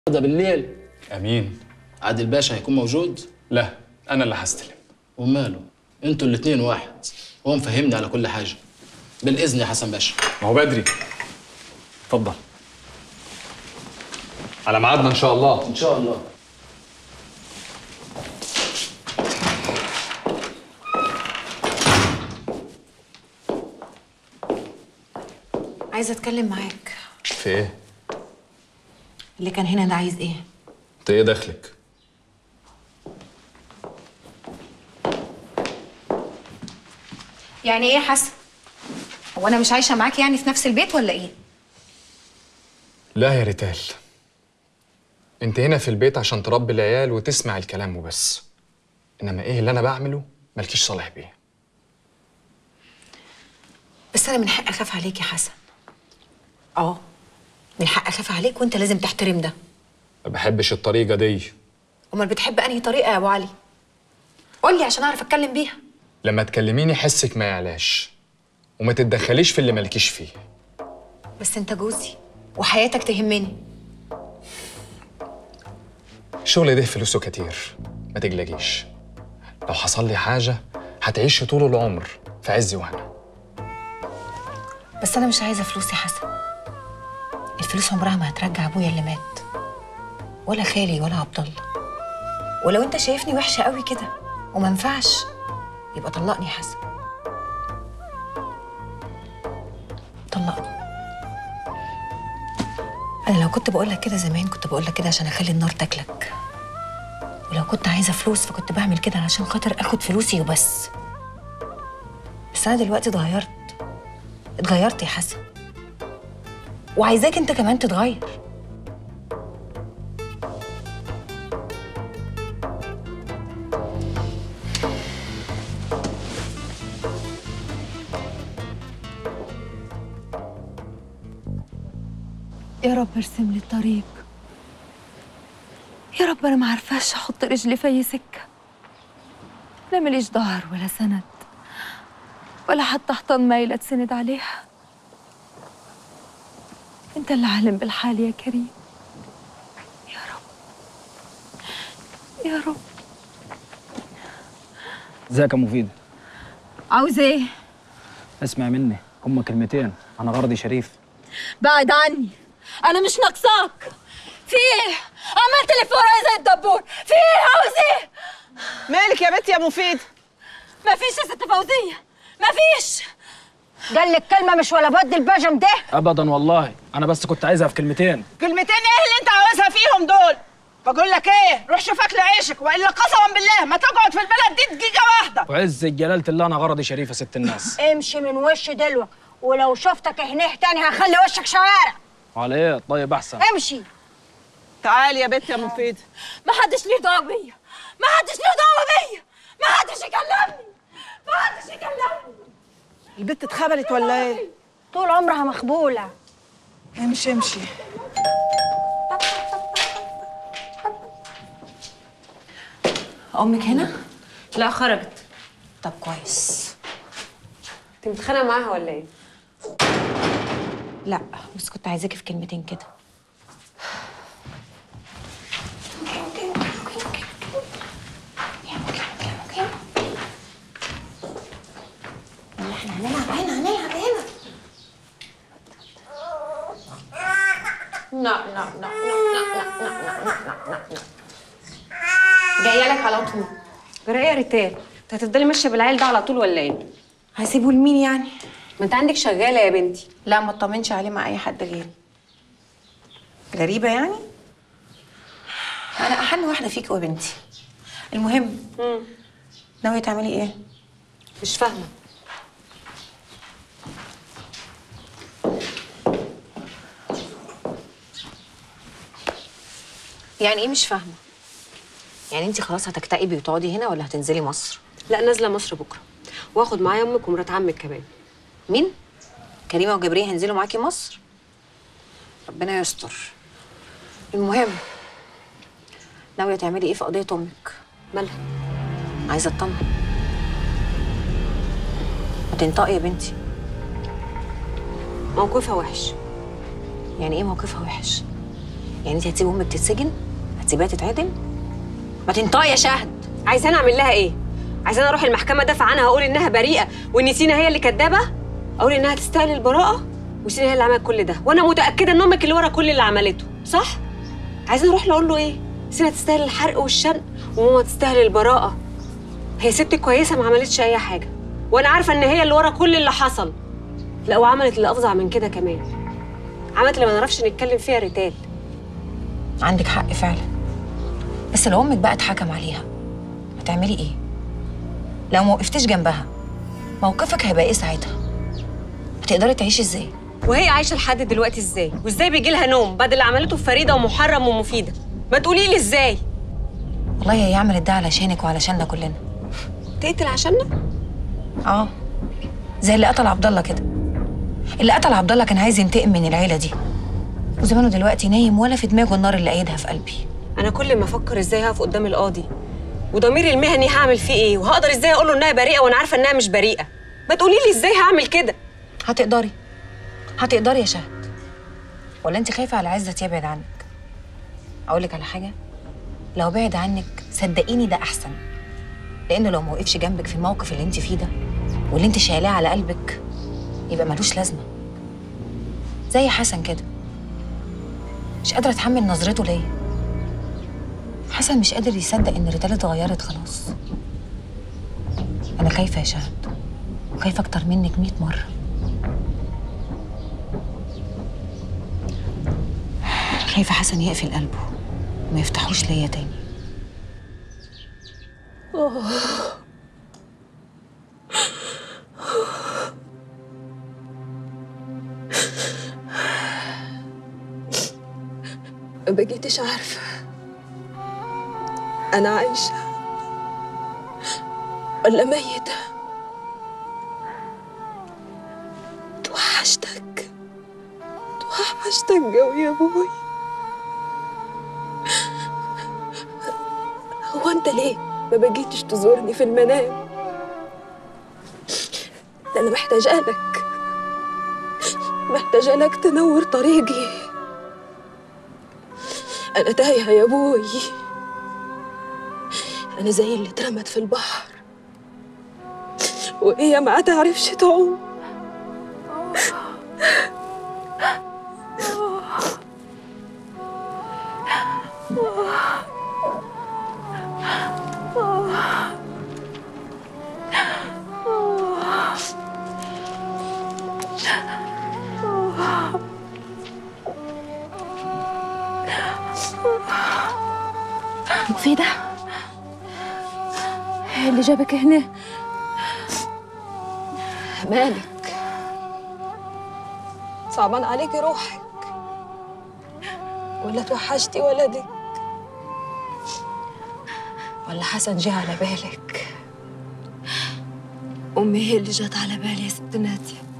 ده بالليل امين عادل باشا هيكون موجود لا انا اللي هستلم وماله انتوا الاتنين واحد هو مفهمني على كل حاجه بالاذن يا حسن باشا ما هو بدري اتفضل على ميعادنا ان شاء الله ان شاء الله عايزه اتكلم معاك في ايه اللي كان هنا ده عايز ايه انت ايه دخلك يعني ايه يا حسن هو انا مش عايشه معاك يعني في نفس البيت ولا ايه لا يا ريتال انت هنا في البيت عشان تربي العيال وتسمع الكلام وبس انما ايه اللي انا بعمله مالكيش صالح بيه بس انا من حق اخاف عليك يا حسن اه من حق اخاف عليك وانت لازم تحترم ده ما بحبش الطريقه دي امال بتحب انهي طريقه يا ابو علي قول لي عشان اعرف اتكلم بيها لما تكلميني حسك ما يعلاش وما تتدخليش في اللي مالكيش فيه بس انت جوزي وحياتك تهمني الشغل ده فلوسه كتير ما تقلقيش لو حصل لي حاجه هتعيشي طول العمر في عز وهنا بس انا مش عايزه فلوس يا حسن الفلوس عمرها ما هترجع ابويا اللي مات ولا خالي ولا عبد الله ولو انت شايفني وحشه قوي كده وما ينفعش يبقى طلقني يا حسن طلقني انا لو كنت بقول لك كده زمان كنت بقول لك كده عشان اخلي النار تاكلك ولو كنت عايزه فلوس فكنت بعمل كده علشان خاطر اخد فلوسي وبس بس انا دلوقتي اتغيرت اتغيرت يا حسن وعايزاك انت كمان تتغير يا رب ارسم لي الطريق يا رب انا ما عارفاش احط رجلي في اي سكه لا ماليش ظهر ولا سند ولا حتى حيطان مايله تسند عليها انت اللي عالم بالحال يا كريم يا رب يا رب ازيك يا مفيد عاوز ايه اسمع مني هما كلمتين انا غرضي شريف بعد عني انا مش ناقصاك في ايه عملت لي فورا زي الدبور في ايه عاوز ايه مالك يا بنت يا مفيد مفيش يا ست فوزيه مفيش قال لك كلمة مش ولا بد البجم ده ابدا والله انا بس كنت عايزها في كلمتين كلمتين ايه اللي انت عاوزها فيهم دول بقول لك ايه روح شوف اكل عيشك والا قسما بالله ما تقعد في البلد دي دقيقه واحده وعز جلالة الله انا غرضي شريف يا ست الناس امشي من وش دلوك ولو شفتك هنيه تاني هخلي وشك شوارع على ايه طيب احسن امشي تعالي يا بنت يا مفيد ما حدش ليه دعوه بيا ما حدش ليه دعوه بيا ما حدش يكلمني ما حدش يكلمني البنت اتخبلت ولا ايه طول عمرها مخبولة امشي امشي امك هنا لا خرجت طب كويس انت متخانقه معاها ولا ايه لا بس كنت عايزاكي في كلمتين كده لا لا لا لا لا لا لا لا لا جايه لك على طول جرايه يا ريتال انت هتفضلي ماشيه بالعيل ده على طول ولا ايه هسيبه لمين يعني ما انت عندك شغاله يا بنتي لا ما اطمنش عليه مع اي حد غيري غريبه يعني انا احن واحده فيك يا بنتي المهم ناويه تعملي ايه مش فاهمه يعني ايه مش فاهمه يعني انت خلاص هتكتئبي وتقعدي هنا ولا هتنزلي مصر لا نازله مصر بكره واخد معايا امك ومرات عمك كمان مين كريمه وجبريه هينزلوا معاكي مصر ربنا يستر المهم ناويه تعملي ايه في قضيه امك مالها عايزه اطمن ما تنطقي يا بنتي موقفها وحش يعني ايه موقفها وحش يعني انت هتسيب امك تتسجن هتسيبها تتعدم ما تنطقي يا شهد عايزاني اعمل لها ايه عايزاني اروح المحكمه دافع عنها اقول انها بريئه وان سينا هي اللي كدابه اقول انها تستاهل البراءه وسينا هي اللي عملت كل ده وانا متاكده ان امك اللي ورا كل اللي عملته صح عايزاني اروح له اقول له ايه سينا تستاهل الحرق والشنق وماما تستاهل البراءه هي ست كويسه ما عملتش اي حاجه وانا عارفه ان هي اللي ورا كل اللي حصل لا وعملت اللي افظع من كده كمان عملت اللي ما نعرفش نتكلم فيها ريتال عندك حق فعلا بس لو امك بقى اتحكم عليها هتعملي ايه لو ما وقفتيش جنبها موقفك هيبقى ايه ساعتها هتقدري تعيشي ازاي وهي عايشه لحد دلوقتي ازاي وازاي بيجي لها نوم بعد اللي عملته في فريده ومحرم ومفيده ما تقولي لي ازاي والله هي عملت ده علشانك وعلشاننا كلنا تقتل عشاننا اه زي اللي قتل عبد الله كده اللي قتل عبد الله كان عايز ينتقم من العيله دي وزمانه دلوقتي نايم ولا في دماغه النار اللي قايدها في قلبي انا كل ما افكر ازاي هقف قدام القاضي وضميري المهني هعمل فيه ايه وهقدر ازاي اقول له انها بريئه وانا عارفه انها مش بريئه ما تقولي لي ازاي هعمل كده هتقدري هتقدري يا شهد ولا انت خايفه على عزت يبعد عنك اقول لك على حاجه لو بعد عنك صدقيني ده احسن لانه لو ما وقفش جنبك في الموقف اللي انت فيه ده واللي انت شايلاه على قلبك يبقى ملوش لازمه زي حسن كده مش قادره اتحمل نظرته ليا حسن مش قادر يصدق ان ريتال اتغيرت خلاص انا خايفه يا شهد وخايفه اكتر منك 100 مره خايفه حسن يقفل قلبه وما يفتحوش ليا تاني ما بقيتش عارفه انا عايشه ولا ميته توحشتك توحشتك قوي يا ابوي هو انت ليه ما بقيتش تزورني في المنام ده انا محتاجه لك محتاجه لك تنور طريقي أنا تايهة يا أبوي أنا زي اللي اترمت في البحر وهي ما تعرفش تعوم مفيدة إيه اللي جابك هنا مالك صعبان عليكي روحك ولا توحشتي ولدك ولا حسن جه على بالك أمي هي اللي جت على بالي يا ست نادية